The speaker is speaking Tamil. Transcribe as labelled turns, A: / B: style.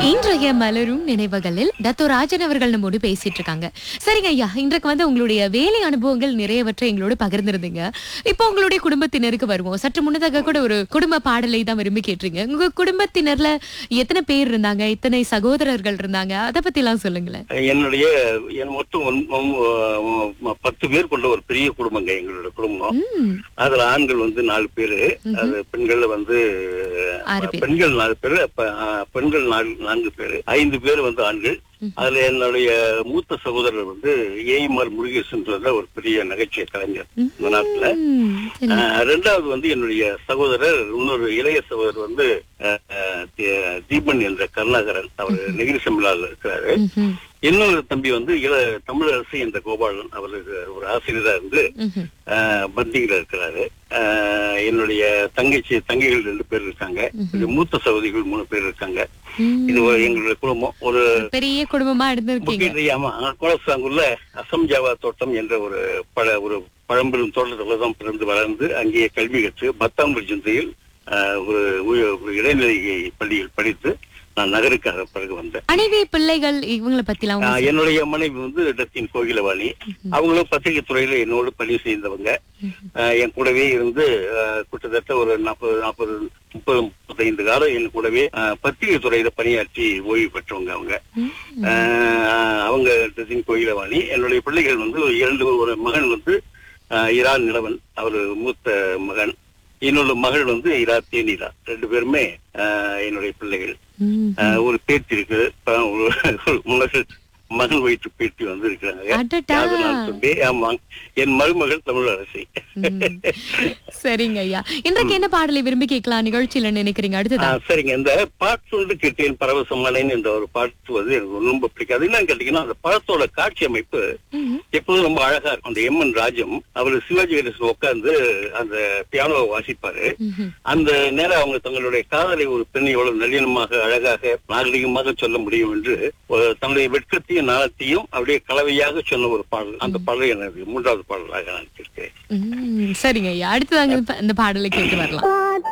A: இன்றைய மலரும் நினைவுகளில் டத்தோ ராஜன் அவர்கள் நம்மோடு பேசிட்டு இருக்காங்க சரிங்க ஐயா இன்றைக்கு வந்து உங்களுடைய வேலை அனுபவங்கள் நிறையவற்றை எங்களோட பகிர்ந்திருந்தீங்க இப்போ உங்களுடைய குடும்பத்தினருக்கு வருவோம் சற்று முன்னதாக கூட ஒரு குடும்ப பாடலை தான் விரும்பி கேட்டீங்க உங்க குடும்பத்தினர்ல எத்தனை பேர் இருந்தாங்க எத்தனை சகோதரர்கள் இருந்தாங்க அதை பத்தி எல்லாம் சொல்லுங்களேன்
B: என்னுடைய என் மொத்தம் ஒன்- ஒன்- ஒ- பத்து பேர் கொண்ட ஒரு பெரிய குடும்பங்க எங்களோட குடும்பம்
A: ம்,
B: அதுல ஆண்கள் வந்து நாலு பேரு அது பெண்கள் வந்து
A: ஆறு பேர்.
B: பெண்கள் நாலு பேரு அப்ப, ஆ, பெண்கள் நாலு நான்கு பேரு ஐந்து பேர் வந்து ஆண்கள் அதுல என்னுடைய மூத்த சகோதரர் வந்து ஏய்மார் முருகேசன் ஒரு பெரிய நகைச்சுவை கலைஞர் இந்த நாட்டுல
A: ம், சரி.
B: ஆஹ் ரெண்டாவது வந்து என்னுடைய சகோதரர் இன்னொரு இளைய சகோதரர் வந்து ஆஹ், ஆஹ், தீ- தீபன் என்ற கருணாகரன் அவர் நெகிரி செம்பிலால இருக்கிறாரு
A: ம்ஹும்,
B: இன்னொரு தம்பி வந்து இள தமிழரசு என்ற கோபாலன் அவருக்கு ஒரு ஆசிரியரா இருந்து
A: ம்ஹும்.
B: ஆஹ், பந்தியில இருக்கிறாரு ஆஹ், என்னுடைய தங்கச்சி தங்கைகள் ரெண்டு பேர் இருக்காங்க இது மூத்த சகோதரிகள் மூணு பேர் இருக்காங்க
A: ம்,
B: இது ஒரு எங்களுடைய குடும்பம் ஒரு
A: பெரிய குடும்பமா இருந்திருக்கீங்க
B: முக்கியமா கோலசாங்குள்ள அசம் ஜாவா தோட்டம் என்ற ஒரு பழ ஒரு பழம்பெரும் தோட்டத்துல தான் பிறந்து வளர்ந்து அங்கேயே கல்வி கற்று பத்தாம் ஜந்தையில் ஒரு உய- ஒரு இடைநிலை பள்ளியில் படித்து நான் நகருக்காக பிறகு வந்தேன்
A: மனைவி பிள்ளைகள் இவங்களை பத்தி எல்லாம்
B: ஆஹ் என்னுடைய மனைவி வந்து இடத்தின் கோகிலவாணி அவங்களும் பத்திரிகை துறையில என்னோடு பணி செய்தவங்க ஆஹ் என் கூடவே இருந்து ஆஹ் கிட்டத்தட்ட ஒரு நாற்பது நாற்பது முப்பது முப்பத்தைந்து காலம் என் கூடவே ஆஹ் பத்திரிகை துறையில பணியாற்றி ஓய்வு பெற்றவங்க அவங்க ஆஹ் அவங்க இடத்தின் கோகிலவாணி என்னுடைய பிள்ளைகள் வந்து ஒரு இரண்டு ஒரு மகன் வந்து ஆஹ் இரா நிலவன் அவர் மூத்த மகன் இன்னொரு மகள் வந்து இரா தேனிரா ரெண்டு பேருமே ஆஹ் என்னுடைய பிள்ளைகள்
A: ம்,
B: ஆஹ் ஒரு பேத்தி இருக்கு இப்ப ஒரு ஒரு மகள் மகன் வயிற்று பேத்தி வந்து இருக்கிறாங்க
A: அடடா.
B: அது நான் சொல்லி ஆமா என் மருமகள் தமிழரசி
A: ம். சரிங்க ஐயா இன்றைக்கு என்ன பாடலை விரும்பி கேட்கலாம் நிகழ்ச்சியில நினைக்கிறீங்க அடுத்ததா
B: ஆஹ் சரிங்க இந்த பாட்டு வந்து கேட்டேன் பரவசமலைன்னு என்ற ஒரு பாட்டு வந்து எனக்கு ரொம்ப பிடிக்காது என்னன்னு கேட்டீங்கன்னா அந்த படத்தோட காட்சி அமைப்பு
A: ம்,
B: எப்போதும் ரொம்ப அழகா இருக்கும் அந்த எம் என் ராஜம் அவர் சிவாஜி கணேசன் உட்கார்ந்து அந்த பியானோவை வாசிப்பாரு
A: ம்ஹும்.
B: அந்த நேரம் அவங்க தங்களுடைய காதலை ஒரு பெண் எவ்வளவு நளினமாக அழகாக நாகரிகமாக சொல்ல முடியும் என்று ஒரு தன்னுடைய வெட்கத்தையும் நாளத்தையும் அப்படியே கலவையாக சொன்ன ஒரு பாடல் அந்த பாடல் எனக்கு மூன்றாவது பாடலாக நான் கேட்கிறேன்
A: ம், சரிங்க ஐயா அடுத்ததாங்க இந்த பாடலை கேட்டு வரலாம்